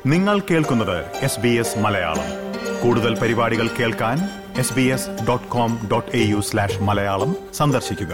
നിങ്ങൾ കേൾക്കുന്നത് S B S Malayalam കൂടുതൽ പരിപാടികൾ കേൾക്കാൻ S B S dot com dot A U slash Malayalam സന്ദർശിക്കുക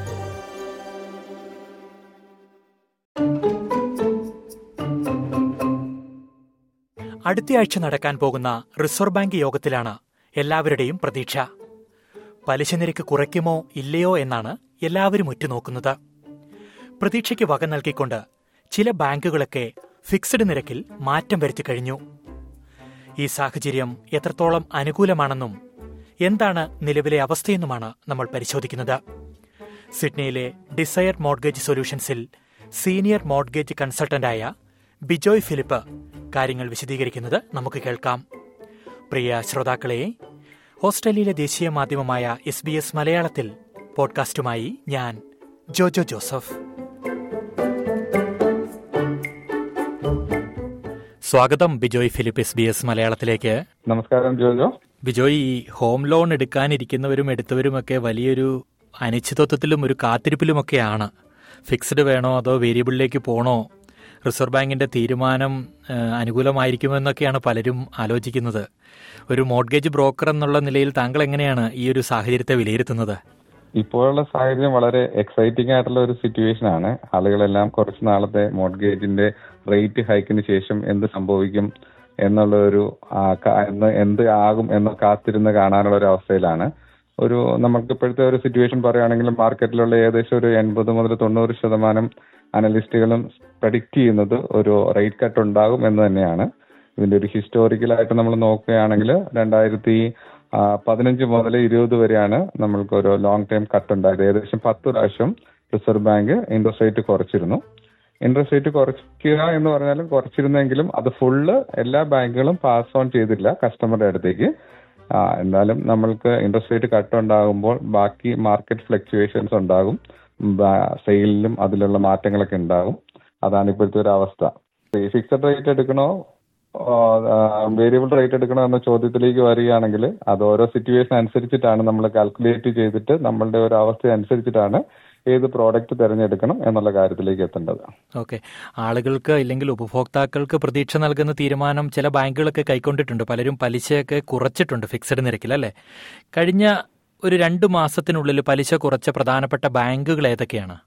അടുത്തയാഴ്ച നടക്കാൻ പോകുന്ന റിസർവ് ബാങ്ക് യോഗത്തിലാണ് എല്ലാവരുടെയും പ്രതീക്ഷ പലിശ നിരക്ക് കുറയ്ക്കുമോ ഇല്ലയോ എന്നാണ് എല്ലാവരും ഉറ്റുനോക്കുന്നത് പ്രതീക്ഷയ്ക്ക് വക നൽകിക്കൊണ്ട് ചില ബാങ്കുകളൊക്കെ ഫിക്സഡ് നിരക്കിൽ മാറ്റം വരുത്തി കഴിഞ്ഞു ഈ സാഹചര്യം എത്രത്തോളം അനുകൂലമാണെന്നും എന്താണ് നിലവിലെ അവസ്ഥയെന്നുമാണ് നമ്മൾ പരിശോധിക്കുന്നത് സിഡ്നിയിലെ ഡിസയർ മോഡ്ഗേജ് സൊല്യൂഷൻസിൽ സീനിയർ മോഡ്ഗേജ് കൺസൾട്ടന്റായ ബിജോയ് ഫിലിപ്പ് കാര്യങ്ങൾ വിശദീകരിക്കുന്നത് നമുക്ക് കേൾക്കാം പ്രിയ ശ്രോതാക്കളെ ഓസ്ട്രേലിയയിലെ ദേശീയ മാധ്യമമായ എസ് ബി എസ് മലയാളത്തിൽ പോഡ്കാസ്റ്റുമായി ഞാൻ ജോജോ ജോസഫ് സ്വാഗതം Bijoy Philip S B S മലയാളത്തിലേക്ക് നമസ്കാരം ജോജോ ബിജോയ് ഈ ഹോം ലോൺ എടുക്കാനിരിക്കുന്നവരും എടുത്തവരുമൊക്കെ വലിയൊരു അനിശ്ചിതത്വത്തിലും ഒരു കാത്തിരിപ്പിലുമൊക്കെയാണ് ഫിക്സ്ഡ് വേണോ അതോ വേരിയബിളിലേക്ക് പോണോ റിസർവ് ബാങ്കിന്റെ തീരുമാനം ഏഹ്, അനുകൂലമായിരിക്കുമെന്നൊക്കെയാണ് പലരും ആലോചിക്കുന്നത് ഒരു മോഡ്ഗേജ് ബ്രോക്കർ എന്നുള്ള നിലയിൽ താങ്കൾ എങ്ങനെയാണ് ഈ ഒരു സാഹചര്യത്തെ വിലയിരുത്തുന്നത് ഇപ്പോഴുള്ള സാഹചര്യം വളരെ എക്സൈറ്റിംഗ് ആയിട്ടുള്ള ഒരു സിറ്റുവേഷൻ ആണ് ആളുകളെല്ലാം കുറച്ച് നാളത്തെ മോഡ്ഗേജിന്റെ റേറ്റ് ഹൈക്കിന് ശേഷം എന്ത് സംഭവിക്കും എന്നുള്ള ഒരു ആ, ക- എന്ന് എന്ത് ആകും എന്ന് കാത്തിരുന്ന് കാണാനുള്ള ഒരു അവസ്ഥയിലാണ് ഒരു നമുക്ക് ഇപ്പോഴത്തെ ഒരു സിറ്റുവേഷൻ പറയുകയാണെങ്കിൽ മാർക്കറ്റിലുള്ള ഏകദേശം ഒരു എൺപത് മുതൽ തൊണ്ണൂറ് ശതമാനം അനലിസ്റ്റുകളും പ്രഡിക്റ്റ് ചെയ്യുന്നത് ഒരു റേറ്റ് കട്ട് ഉണ്ടാകും എന്ന് തന്നെയാണ് ഇതിന്റെ ഒരു ഹിസ്റ്റോറിക്കലായിട്ട് നമ്മൾ നോക്കുകയാണെങ്കിൽ രണ്ടായിരത്തി ആ, പതിനഞ്ച് മുതൽ ഇരുപത് വരെയാണ് നമ്മൾക്ക് ഒരു ലോങ് ടൈം കട്ട് ഉണ്ടായത് ഏകദേശം പത്ത് പ്രാവശ്യം റിസർവ് ബാങ്ക് ഇൻട്രസ്റ്റ് റേറ്റ് കുറച്ചിരുന്നു ഇൻട്രസ്റ്റ് റേറ്റ് കുറയ്ക്കുക എന്ന് പറഞ്ഞാലും കുറച്ചിരുന്നെങ്കിലും അത് ഫുള്ള് എല്ലാ ബാങ്കുകളും പാസ് ഓൺ ചെയ്തില്ല കസ്റ്റമറുടെ അടുത്തേക്ക് ആ, എന്നാലും നമ്മൾക്ക് ഇൻട്രസ്റ്റ് റേറ്റ് കട്ട് ഉണ്ടാകുമ്പോൾ ബാക്കി മാർക്കറ്റ് ഫ്ലക്ച്വേഷൻസ് ഉണ്ടാകും സെയിലിലും അതിലുള്ള മാറ്റങ്ങളൊക്കെ ഉണ്ടാകും അതാണ് ഇപ്പോഴത്തെ ഒരു അവസ്ഥ ഫിക്സഡ് റേറ്റ് എടുക്കണോ വേരിയബിൾ റേറ്റ് എടുക്കണോ എന്ന ചോദ്യത്തിലേക്ക് വരികയാണെങ്കിൽ അത് ഓരോ സിറ്റുവേഷൻ അനുസരിച്ചിട്ടാണ് നമ്മൾ കാൽക്കുലേറ്റ് ചെയ്തിട്ട് നമ്മളുടെ ഒരു അവസ്ഥ അനുസരിച്ചിട്ടാണ് ഏത് പ്രോഡക്റ്റ് തിരഞ്ഞെടുക്കണം എന്നുള്ള കാര്യത്തിലേക്ക് എത്തേണ്ടത് ഓക്കെ ആളുകൾക്ക് ഇല്ലെങ്കിൽ ഉപഭോക്താക്കൾക്ക് പ്രതീക്ഷ നൽകുന്ന തീരുമാനം ചില ബാങ്കുകളൊക്കെ കൈക്കൊണ്ടിട്ടുണ്ട് പലരും പലിശയൊക്കെ കുറച്ചിട്ടുണ്ട് ഫിക്സഡ് നിരക്കിൽ അല്ലേ കഴിഞ്ഞ ഒരു രണ്ട് മാസത്തിനുള്ളിൽ പലിശ കുറച്ച പ്രധാനപ്പെട്ട ബാങ്കുകൾ ഏതൊക്കെയാണ്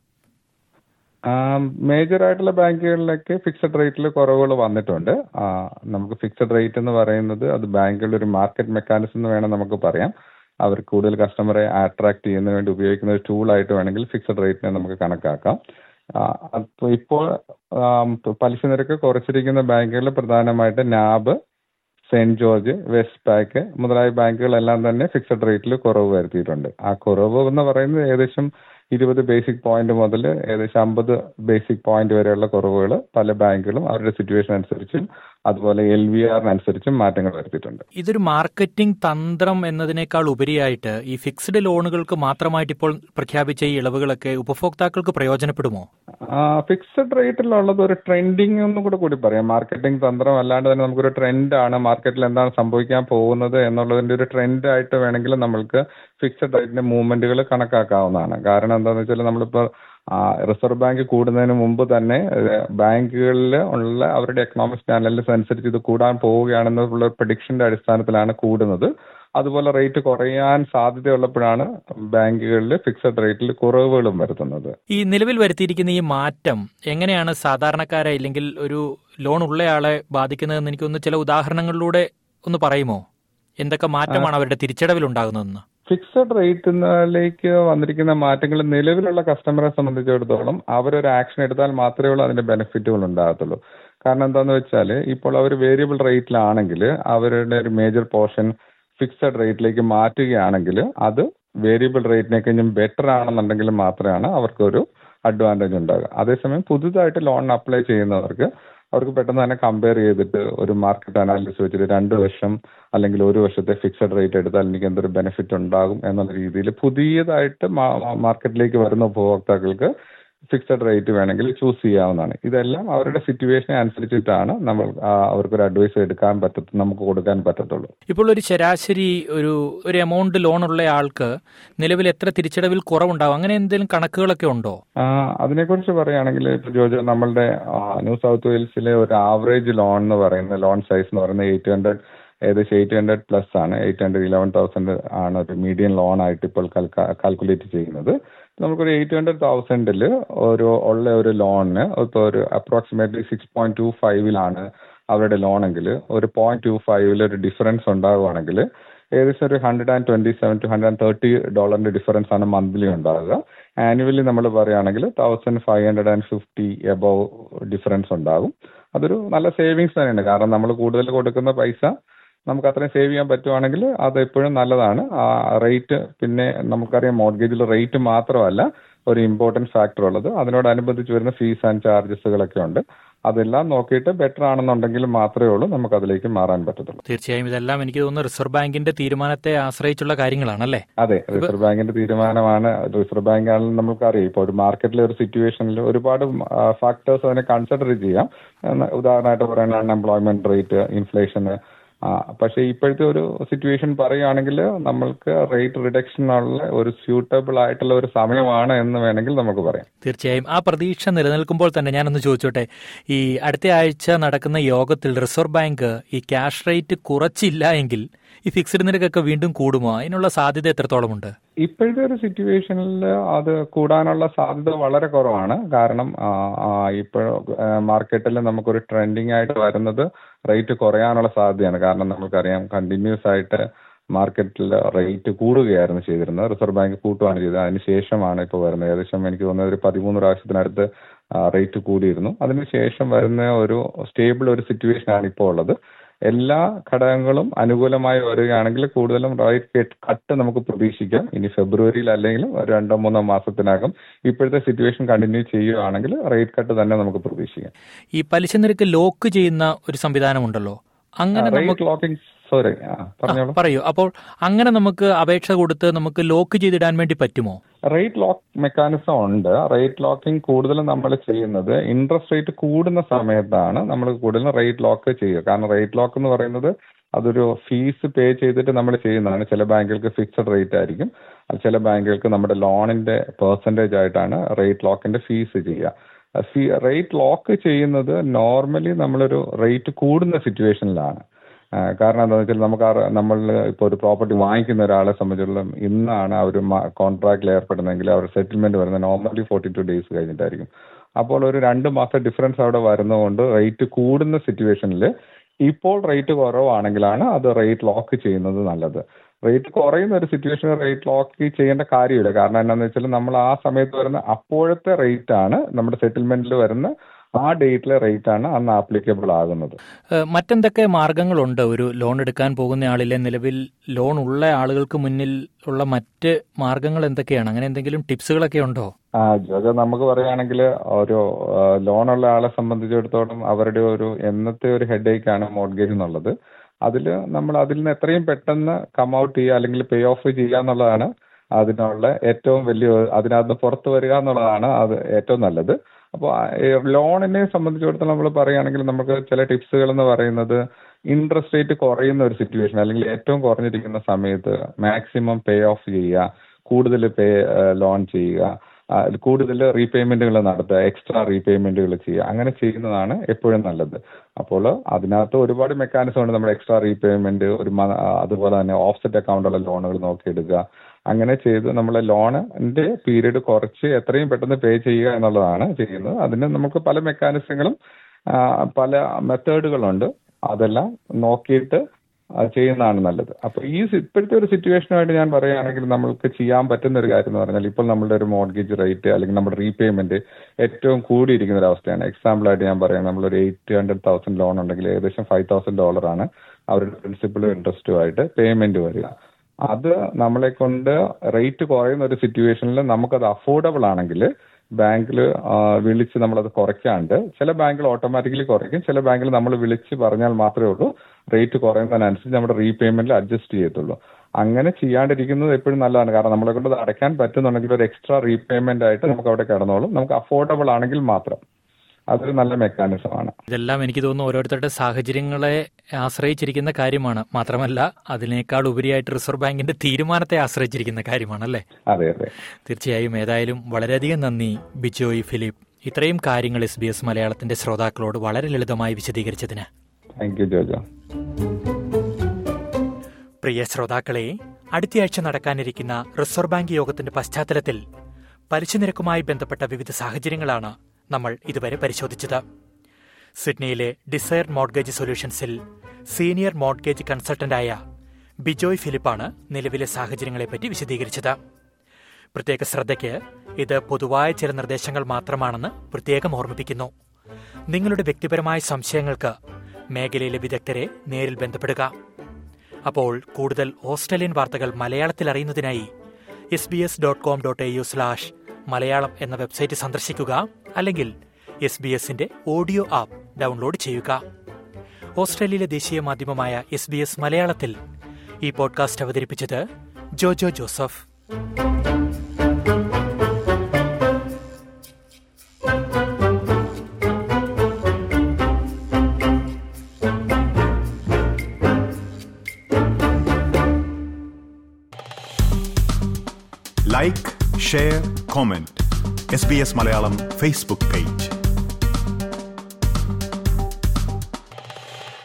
മേജർ ആയിട്ടുള്ള ബാങ്കുകളിലൊക്കെ ഫിക്സഡ് റേറ്റിൽ കുറവുകൾ വന്നിട്ടുണ്ട് ആ, നമുക്ക് ഫിക്സഡ് റേറ്റ് എന്ന് പറയുന്നത് അത് ബാങ്കുകളുടെ ഒരു മാർക്കറ്റ് മെക്കാനിസം എന്ന് വേണം നമുക്ക് പറയാം അവർ കൂടുതൽ കസ്റ്റമറെ അട്രാക്ട് ചെയ്യുന്നതിന് വേണ്ടി ഉപയോഗിക്കുന്ന ഒരു ടൂൾ ആയിട്ട് വേണമെങ്കിൽ ഫിക്സഡ് റേറ്റിനെ നമുക്ക് കണക്കാക്കാം ആ, അപ്പൊ ഇപ്പോൾ ആം, പലിശ നിരക്ക് കുറച്ചിരിക്കുന്ന ബാങ്കുകളിൽ പ്രധാനമായിട്ട് നാബ് സെന്റ് ജോർജ് വെസ്റ്റ് പാക്ക് മുതലായ ബാങ്കുകളെല്ലാം തന്നെ ഫിക്സഡ് റേറ്റിൽ കുറവ് വരുത്തിയിട്ടുണ്ട് ആ കുറവ് എന്ന് പറയുന്നത് ഏകദേശം ഇരുപത് ബേസിക് പോയിന്റ് മുതൽ ഏകദേശം അമ്പത് ബേസിക് പോയിന്റ് വരെയുള്ള കുറവുകൾ പല ബാങ്കുകളും അവരുടെ സിറ്റുവേഷൻ അനുസരിച്ചും അതുപോലെ എൽ വി ആറിനനുസരിച്ചും മാറ്റങ്ങൾ വരുത്തിയിട്ടുണ്ട് ഇതൊരു മാർക്കറ്റിംഗ് തന്ത്രം എന്നതിനേക്കാൾ ഉപരിയായിട്ട് ഈ ഫിക്സ്ഡ് ലോണുകൾക്ക് മാത്രമായിട്ട് ഇപ്പോൾ പ്രഖ്യാപിച്ച ഈ ഇളവുകളൊക്കെ ഉപഭോക്താക്കൾക്ക് പ്രയോജനപ്പെടുമോ ഫിക്സഡ് റേറ്റിലുള്ളത് ഒരു ട്രെൻഡിങ് എന്നും കൂടെ കൂടി പറയാം മാർക്കറ്റിംഗ് തന്ത്രം അല്ലാണ്ട് തന്നെ നമുക്കൊരു ട്രെൻഡാണ് മാർക്കറ്റിൽ എന്താണ് സംഭവിക്കാൻ പോകുന്നത് എന്നുള്ളതിന്റെ ഒരു ട്രെൻഡ് ആയിട്ട് വേണമെങ്കിൽ നമ്മൾക്ക് ഫിക്സഡ് റേറ്റിന്റെ മൂവ്മെന്റുകൾ കണക്കാക്കാവുന്നതാണ് കാരണം എന്താണെന്ന് വെച്ചാൽ നമ്മളിപ്പോൾ റിസർവ് ബാങ്ക് കൂടുന്നതിന് മുമ്പ് തന്നെ ബാങ്കുകളിൽ ഉള്ള അവരുടെ എക്കണോമിക്സ് ചാനലിസ് അനുസരിച്ച് ഇത് കൂടാൻ പോവുകയാണെന്നുള്ള പ്രഡിക്ഷന്റെ അടിസ്ഥാനത്തിലാണ് കൂടുന്നത് അതുപോലെ റേറ്റ് കുറയാൻ സാധ്യതയുള്ളപ്പോഴാണ് ബാങ്കുകളിൽ ഫിക്സഡ് റേറ്റിൽ കുറവുകളും വരുത്തുന്നത് ഈ നിലവിൽ വരുത്തിയിരിക്കുന്ന ഈ മാറ്റം എങ്ങനെയാണ് സാധാരണക്കാരെ ഇല്ലെങ്കിൽ ഒരു ലോൺ ഉള്ളയാളെ ബാധിക്കുന്നതെന്ന് എനിക്കൊന്ന് ചില ഉദാഹരണങ്ങളിലൂടെ ഒന്ന് പറയുമോ എന്തൊക്കെ മാറ്റമാണ് അവരുടെ തിരിച്ചടവിൽ ഉണ്ടാകുന്നതെന്ന് ഫിക്സഡ് റേറ്റിലേക്ക് വന്നിരിക്കുന്ന മാറ്റങ്ങൾ നിലവിലുള്ള കസ്റ്റമറെ സംബന്ധിച്ചിടത്തോളം അവരൊരു ആക്ഷൻ എടുത്താൽ മാത്രമേ ഉള്ളൂ അതിന്റെ ബെനിഫിറ്റുകൾ ഉണ്ടാകത്തുള്ളൂ കാരണം എന്താന്ന് വെച്ചാൽ ഇപ്പോൾ അവർ വേരിയബിൾ റേറ്റിലാണെങ്കിൽ അവരുടെ ഒരു മേജർ പോർഷൻ ഫിക്സഡ് റേറ്റിലേക്ക് മാറ്റുകയാണെങ്കിൽ അത് വേരിയബിൾ റേറ്റിനെ കഴിഞ്ഞും ബെറ്റർ ആണെന്നുണ്ടെങ്കിൽ മാത്രമാണ് അവർക്കൊരു അഡ്വാൻറ്റേജ് ഉണ്ടാകുക അതേസമയം പുതുതായിട്ട് ലോൺ അപ്ലൈ ചെയ്യുന്നവർക്ക് അവർക്ക് പെട്ടെന്ന് തന്നെ കമ്പയർ ചെയ്തിട്ട് ഒരു മാർക്കറ്റ് അനാലിസിസ് വെച്ചിട്ട് രണ്ട് വർഷം അല്ലെങ്കിൽ ഒരു വർഷത്തെ ഫിക്സഡ് റേറ്റ് എടുത്താൽ എനിക്ക് എന്തൊരു ബെനിഫിറ്റ് ഉണ്ടാകും എന്നുള്ള രീതിയിൽ പുതിയതായിട്ട് മാർക്കറ്റിലേക്ക് വരുന്ന ഉപഭോക്താക്കൾക്ക് ഫിക്സഡ് റേറ്റ് വേണമെങ്കിൽ ചൂസ് ചെയ്യാവുന്നതാണ് ഇതെല്ലാം അവരുടെ സിറ്റുവേഷനെ അനുസരിച്ചിട്ടാണ് നമ്മൾ ആ, അവർക്കൊരു അഡ്വൈസ് എടുക്കാൻ പറ്റത്ത നമുക്ക് കൊടുക്കാൻ പറ്റത്തുള്ളൂ ഇപ്പോൾ ഒരു ശരാശരി ഒരു ഒരു എമൗണ്ട് ലോൺ ഉള്ള ആൾക്ക് നിലവിൽ എത്ര തിരിച്ചടവിൽ കുറവുണ്ടാവും അങ്ങനെ എന്തെങ്കിലും കണക്കുകളൊക്കെ ഉണ്ടോ ആ, അതിനെക്കുറിച്ച് പറയുകയാണെങ്കിൽ ഇപ്പൊ ജോജോ നമ്മളുടെ ആ, ന്യൂ സൗത്ത് വെയിൽസിലെ ഒരു ആവറേജ് ലോൺ എന്ന് പറയുന്ന ലോൺ സൈസ് എന്ന് പറയുന്നത് എയ്റ്റ് ഹൺഡ്രഡ് ഏകദേശം എയ്റ്റ് ഹൺഡ്രഡ് പ്ലസ് ആണ് എയ്റ്റ് ഹൺഡ്രഡ് ഇലവൻ തൗസൻഡ് ആണ് ഒരു മീഡിയം ലോൺ ആയിട്ട് ഇപ്പോൾ കാൽക്കുലേറ്റ് ചെയ്യുന്നത് നമുക്കൊരു എയ്റ്റ് ഹൺഡ്രഡ് തൗസൻഡിൽ ഒരു ഉള്ള ഒരു ലോണിന് ഇപ്പോൾ ഒരു അപ്രോക്സിമേറ്റ്ലി സിക്സ് പോയിന്റ് ടു ഫൈവിലാണ് അവരുടെ ലോണെങ്കിൽ ഒരു പോയിന്റ് ടു ഫൈവിൽ ഒരു ഡിഫറൻസ് ഉണ്ടാകുവാണെങ്കിൽ ഏകദേശം ഒരു hundred and twenty seven two hundred and thirty ഡോളറിന്റെ ഡിഫറൻസ് ആണ് മന്ത്ലി ഉണ്ടാകുക ആനുവലി നമ്മൾ പറയുകയാണെങ്കിൽ thousand five hundred and fifty above difference ഉണ്ടാകും അതൊരു നല്ല സേവിങ്സ് തന്നെയാണ് കാരണം നമ്മൾ കൂടുതൽ കൊടുക്കുന്ന പൈസ നമുക്ക് അത്രയും സേവ് ചെയ്യാൻ പറ്റുവാണെങ്കിൽ അത് എപ്പോഴും നല്ലതാണ് ആ റേറ്റ് പിന്നെ നമുക്കറിയാം മോർഗേജിൽ റേറ്റ് മാത്രമല്ല ഒരു ഇമ്പോർട്ടൻറ്റ് ഫാക്ടർ ഉള്ളത് അതിനോടനുബന്ധിച്ച് വരുന്ന ഫീസ് ആൻഡ് ചാർജസുകളൊക്കെ ഉണ്ട് അതെല്ലാം നോക്കിയിട്ട് ബെറ്റർ ആണെന്നുണ്ടെങ്കിൽ മാത്രമേ ഉള്ളൂ നമുക്ക് അതിലേക്ക് മാറാൻ പറ്റത്തുള്ളൂ തീർച്ചയായും ഇതെല്ലാം എനിക്ക് തോന്നുന്നു റിസർവ് ബാങ്കിന്റെ തീരുമാനത്തെ ആശ്രയിച്ചുള്ള കാര്യങ്ങളാണല്ലേ അതെ റിസർവ് ബാങ്കിന്റെ തീരുമാനമാണ് റിസർവ് ബാങ്ക് ആണെന്ന് നമുക്കറിയാം ഇപ്പോൾ ഒരു മാർക്കറ്റിലെ ഒരു സിറ്റുവേഷനിൽ ഒരുപാട് ഫാക്ടേഴ്സ് അതിനെ കൺസിഡർ ചെയ്യാം എന്ന് ഉദാഹരണമായിട്ട് പറയുന്നത് അൺഎംപ്ലോയ്മെന്റ് റേറ്റ് ഇൻഫ്ലേഷന് പക്ഷേ ഇപ്പോഴത്തെ ഒരു സിറ്റുവേഷൻ പറയുകയാണെങ്കിൽ നമ്മൾക്ക് റേറ്റ് റിഡക്ഷനുള്ള ഒരു സ്യൂട്ടബിൾ ആയിട്ടുള്ള ഒരു സമയമാണ് എന്ന് വേണമെങ്കിൽ നമുക്ക് പറയാം തീർച്ചയായും ആ പ്രതീക്ഷ നിലനിൽക്കുമ്പോൾ തന്നെ ഞാനൊന്ന് ചോദിച്ചോട്ടെ ഈ അടുത്ത ആഴ്ച നടക്കുന്ന യോഗത്തിൽ റിസർവ് ബാങ്ക് ഈ ക്യാഷ് റേറ്റ് കുറച്ചില്ല എങ്കിൽ ഈ ഫിക്സ്ഡ് നിരക്കൊക്കെ വീണ്ടും കൂടുമോ അതിനുള്ള സാധ്യത എത്രത്തോളമുണ്ട് ഇപ്പോഴത്തെ ഒരു സിറ്റുവേഷനിൽ അത് കൂടാനുള്ള സാധ്യത വളരെ കുറവാണ് കാരണം ഇപ്പോൾ മാർക്കറ്റിൽ നമുക്കൊരു ട്രെൻഡിങ് ആയിട്ട് വരുന്നത് റേറ്റ് കുറയാനുള്ള സാധ്യതയാണ് കാരണം നമുക്കറിയാം കണ്ടിന്യൂസ് ആയിട്ട് മാർക്കറ്റിൽ റേറ്റ് കൂടുകയായിരുന്നു ചെയ്തിരുന്നത് റിസർവ് ബാങ്ക് കൂട്ടുകയാണ് ചെയ്തത് അതിന് ശേഷമാണ് ഇപ്പോൾ വരുന്നത് ഏകദേശം എനിക്ക് തോന്നുന്നത് ഒരു പതിമൂന്ന് പ്രാവശ്യത്തിനടുത്ത് റേറ്റ് കൂടിയിരുന്നു അതിനുശേഷം വരുന്ന ഒരു സ്റ്റേബിൾ ഒരു സിറ്റുവേഷൻ ആണ് ഇപ്പോൾ ഉള്ളത് എല്ലാ ഘടകങ്ങളും അനുകൂലമായി വരികയാണെങ്കിൽ കൂടുതലും റേറ്റ് കട്ട് നമുക്ക് പ്രതീക്ഷിക്കാം ഇനി ഫെബ്രുവരിയിൽ അല്ലെങ്കിൽ ഒരു രണ്ടോ മൂന്നോ മാസത്തിനകം ഇപ്പോഴത്തെ സിറ്റുവേഷൻ കണ്ടിന്യൂ ചെയ്യുകയാണെങ്കിൽ റേറ്റ് കട്ട് തന്നെ നമുക്ക് പ്രതീക്ഷിക്കാം ഈ പലിശ നിരക്ക് ലോക്ക് ചെയ്യുന്ന ഒരു സംവിധാനമുണ്ടല്ലോ അങ്ങനെ നമുക്ക് റേറ്റ് ലോക്കിംഗ് സോറി പറഞ്ഞോളൂ പറയൂ അപ്പോൾ അങ്ങനെ നമുക്ക് അപേക്ഷ കൊടുത്ത് നമുക്ക് ലോക്ക് ചെയ്തിടാൻ വേണ്ടി പറ്റുമോ റേറ്റ് ലോക്ക് മെക്കാനിസം ഉണ്ട് റേറ്റ് ലോക്കിംഗ് കൂടുതലും നമ്മൾ ചെയ്യുന്നത് ഇൻട്രസ്റ്റ് റേറ്റ് കൂടുന്ന സമയത്താണ് നമ്മൾ കൂടുതലും റേറ്റ് ലോക്ക് ചെയ്യുക കാരണം റേറ്റ് ലോക്ക് എന്ന് പറയുന്നത് അതൊരു ഫീസ് പേ ചെയ്തിട്ട് നമ്മൾ ചെയ്യുന്നതാണ് ചില ബാങ്കുകൾക്ക് ഫിക്സഡ് റേറ്റ് ആയിരിക്കും അത് ചില ബാങ്കുകൾക്ക് നമ്മുടെ ലോണിന്റെ പെർസെൻറ്റേജ് ആയിട്ടാണ് റേറ്റ് ലോക്കിന്റെ ഫീസ് ചെയ്യുക ഫീ റേറ്റ് ലോക്ക് ചെയ്യുന്നത് നോർമലി നമ്മളൊരു റേറ്റ് കൂടുന്ന സിറ്റുവേഷനിലാണ് കാരണം എന്താണെന്ന് വെച്ചാൽ നമുക്ക് നമ്മൾ ഇപ്പോൾ ഒരു പ്രോപ്പർട്ടി വാങ്ങിക്കുന്ന ഒരാളെ സംബന്ധിച്ചിടത്തോളം ഇന്നാണ് അവർ കോൺട്രാക്റ്റിൽ ഏർപ്പെടുന്നതെങ്കിൽ അവർ സെറ്റിൽമെന്റ് വരുന്നത് നോർമലി ഫോർട്ടി ടു ഡേയ്സ് കഴിഞ്ഞിട്ടായിരിക്കും അപ്പോൾ ഒരു രണ്ട് മാസം ഡിഫറൻസ് അവിടെ വരുന്നതുകൊണ്ട് റേറ്റ് കൂടുന്ന സിറ്റുവേഷനിൽ ഇപ്പോൾ റേറ്റ് കുറവാണെങ്കിലാണ് അത് റേറ്റ് ലോക്ക് ചെയ്യുന്നത് നല്ലത് റേറ്റ് കുറയുന്ന ഒരു സിറ്റുവേഷനിൽ റേറ്റ് ലോക്ക് ചെയ്യേണ്ട കാര്യമില്ല കാരണം എന്താണെന്ന് വെച്ചാൽ നമ്മൾ ആ സമയത്ത് വരുന്ന അപ്പോഴത്തെ റേറ്റ് ആണ് നമ്മുടെ സെറ്റിൽമെന്റിൽ വരുന്ന ആ ഡേറ്റിലെ റേറ്റ് ആണ് അന്ന് ആപ്ലിക്കബിൾ ആകുന്നത് മറ്റെന്തൊക്കെ മാർഗങ്ങളുണ്ട് ഒരു ലോൺ എടുക്കാൻ പോകുന്ന ആളിലെ നിലവിൽ ലോൺ ഉള്ള ആളുകൾക്ക് മുന്നിൽ ഉള്ള മറ്റ് മാർഗങ്ങൾ എന്തൊക്കെയാണ് അങ്ങനെ എന്തെങ്കിലും ടിപ്സുകളൊക്കെ ഉണ്ടോ ആ ജോജോ നമുക്ക് പറയുകയാണെങ്കിൽ ഒരു ലോണുള്ള ആളെ സംബന്ധിച്ചിടത്തോളം അവരുടെ ഒരു എന്നത്തെ ഒരു ഹെഡേക്ക് ആണ് മോഡ്ഗേജ് എന്നുള്ളത് അതിൽ നമ്മൾ അതിൽ നിന്ന് എത്രയും പെട്ടെന്ന് കം ഔട്ട് ചെയ്യുക അല്ലെങ്കിൽ പേ ഓഫ് ചെയ്യുക എന്നുള്ളതാണ് അതിനുള്ള ഏറ്റവും വലിയ അതിനകത്ത് പുറത്തു വരിക എന്നുള്ളതാണ് അത് ഏറ്റവും നല്ലത് അപ്പോൾ ലോണിനെ സംബന്ധിച്ചിടത്തോളം നമ്മൾ പറയുകയാണെങ്കിൽ നമുക്ക് ചില ടിപ്സുകൾ എന്ന് പറയുന്നത് ഇൻട്രസ്റ്റ് റേറ്റ് കുറയുന്ന ഒരു സിറ്റുവേഷൻ അല്ലെങ്കിൽ ഏറ്റവും കുറഞ്ഞിരിക്കുന്ന സമയത്ത് മാക്സിമം പേ ഓഫ് ചെയ്യുക കൂടുതൽ പേ ലോൺ ചെയ്യുക കൂടുതൽ റീപേയ്മെന്റുകൾ നടത്തുക എക്സ്ട്രാ റീപേയ്മെന്റുകൾ ചെയ്യുക അങ്ങനെ ചെയ്യുന്നതാണ് എപ്പോഴും നല്ലത് അപ്പോൾ അതിനകത്ത് ഒരുപാട് മെക്കാനിസം ഉണ്ട് നമ്മുടെ എക്സ്ട്രാ റീപേയ്മെന്റ് ഒരു അതുപോലെ തന്നെ ഓഫ്സെറ്റ് അക്കൗണ്ടുള്ള ലോണുകൾ നോക്കിയെടുക്കുക അങ്ങനെ ചെയ്ത് നമ്മളെ ലോണിന്റെ പീരീഡ് കുറച്ച് എത്രയും പെട്ടെന്ന് പേ ചെയ്യുക എന്നുള്ളതാണ് ചെയ്യുന്നത് അതിന് നമുക്ക് പല മെക്കാനിസങ്ങളും പല മെത്തേഡുകളുണ്ട് അതെല്ലാം നോക്കിയിട്ട് ചെയ്യുന്നതാണ് നല്ലത് അപ്പൊ ഈ ഇപ്പോഴത്തെ ഒരു സിറ്റുവേഷനുമായിട്ട് ഞാൻ പറയുകയാണെങ്കിൽ നമ്മൾക്ക് ചെയ്യാൻ പറ്റുന്ന ഒരു കാര്യം എന്ന് പറഞ്ഞാൽ ഇപ്പോൾ നമ്മളുടെ ഒരു മോർഗേജ് റേറ്റ് അല്ലെങ്കിൽ നമ്മുടെ റീപേയ്മെന്റ് ഏറ്റവും കൂടിയിരിക്കുന്ന ഒരു അവസ്ഥയാണ് എക്സാമ്പിൾ ആയിട്ട് ഞാൻ പറയാം നമ്മളൊരു എയ്റ്റ് ഹൺഡ്രഡ് തൗസൻഡ് ലോൺ ഉണ്ടെങ്കിൽ ഏകദേശം ഫൈവ് തൗസൻഡ് ഡോളറാണ് അവരുടെ പ്രിൻസിപ്പളും ഇൻട്രസ്റ്റുമായിട്ട് പേയ്മെന്റ് വരിക അത് നമ്മളെ കൊണ്ട് റേറ്റ് കുറയുന്ന ഒരു സിറ്റുവേഷനിൽ നമുക്കത് അഫോർഡബിൾ ആണെങ്കിൽ ബാങ്കിൽ വിളിച്ച് നമ്മളത് കുറയ്ക്കാണ്ട് ചില ബാങ്കിൽ ഓട്ടോമാറ്റിക്കലി കുറയ്ക്കും ചില ബാങ്കിൽ നമ്മൾ വിളിച്ച് പറഞ്ഞാൽ മാത്രമേ ഉള്ളൂ റേറ്റ് കുറയുന്നതിനനുസരിച്ച് നമ്മുടെ റീപേയ്മെന്റിൽ അഡ്ജസ്റ്റ് ചെയ്യത്തുള്ളൂ അങ്ങനെ ചെയ്യാണ്ടിരിക്കുന്നത് എപ്പോഴും നല്ലതാണ് കാരണം നമ്മളെ കൊണ്ട് അത് അടയ്ക്കാൻ പറ്റുന്നുണ്ടെങ്കിൽ ഒരു എക്സ്ട്രാ റീപേയ്മെന്റ് ആയിട്ട് നമുക്ക് അവിടെ കിടന്നോളും നമുക്ക് അഫോർഡബിൾ ആണെങ്കിൽ മാത്രം അതൊരു നല്ല മെക്കാനിസമാണ് ഇതെല്ലാം എനിക്ക് തോന്നുന്നു ഓരോരുത്തരുടെ സാഹചര്യങ്ങളെ ആശ്രയിച്ചിരിക്കുന്ന കാര്യമാണ് മാത്രമല്ല അതിനേക്കാൾ ഉപരിയായിട്ട് റിസർവ് ബാങ്കിന്റെ തീരുമാനത്തെ ആശ്രയിച്ചിരിക്കുന്ന കാര്യമാണല്ലേ അതെ അതെ തീർച്ചയായും ഏതായാലും വളരെയധികം നന്ദി ബിജോയ് ഫിലിപ്പ് ഇത്രയും കാര്യങ്ങൾ എസ് ബി എസ് മലയാളത്തിന്റെ ശ്രോതാക്കളോട് വളരെ ലളിതമായി വിശദീകരിച്ചതിന് താങ്ക് യു ജോജോ പ്രിയ ശ്രോതാക്കളെ അടുത്തയാഴ്ച നടക്കാനിരിക്കുന്ന റിസർവ് ബാങ്ക് യോഗത്തിന്റെ പശ്ചാത്തലത്തിൽ പലിശ നിരക്കുമായി ബന്ധപ്പെട്ട വിവിധ സാഹചര്യങ്ങളാണ് നമ്മൾ ഇതുവരെ പരിശോധിച്ചത് സിഡ്നിയിലെ ഡിസയർ മോഡ്ഗേജ് സൊല്യൂഷൻസിൽ സീനിയർ മോഡ്ഗേജ് കൺസൾട്ടന്റായ ബിജോയ് ഫിലിപ്പാണ് നിലവിലെ സാഹചര്യങ്ങളെപ്പറ്റി വിശദീകരിച്ചത് പ്രത്യേക ശ്രദ്ധയ്ക്ക് ഇത് പൊതുവായ ചില നിർദ്ദേശങ്ങൾ മാത്രമാണെന്ന് പ്രത്യേകം ഓർമ്മിപ്പിക്കുന്നു നിങ്ങളുടെ വ്യക്തിപരമായ സംശയങ്ങൾക്ക് മേഖലയിലെ വിദഗ്ധരെ നേരിൽ ബന്ധപ്പെടുക അപ്പോൾ കൂടുതൽ ഓസ്ട്രേലിയൻ വാർത്തകൾ മലയാളത്തിൽ അറിയുന്നതിനായി S B S dot com dot A U slash Malayalam എന്ന വെബ്സൈറ്റ് സന്ദർശിക്കുക അല്ലെങ്കിൽ എസ് ബി എസിന്റെ ഓഡിയോ ആപ്പ് ഡൗൺലോഡ് ചെയ്യുക ഓസ്ട്രേലിയയിലെ ദേശീയ മാധ്യമമായ എസ് ബി എസ് മലയാളത്തിൽ ഈ പോഡ്കാസ്റ്റ് അവതരിപ്പിച്ചത് Jojo Joseph like share comment S B S Malayalam Facebook page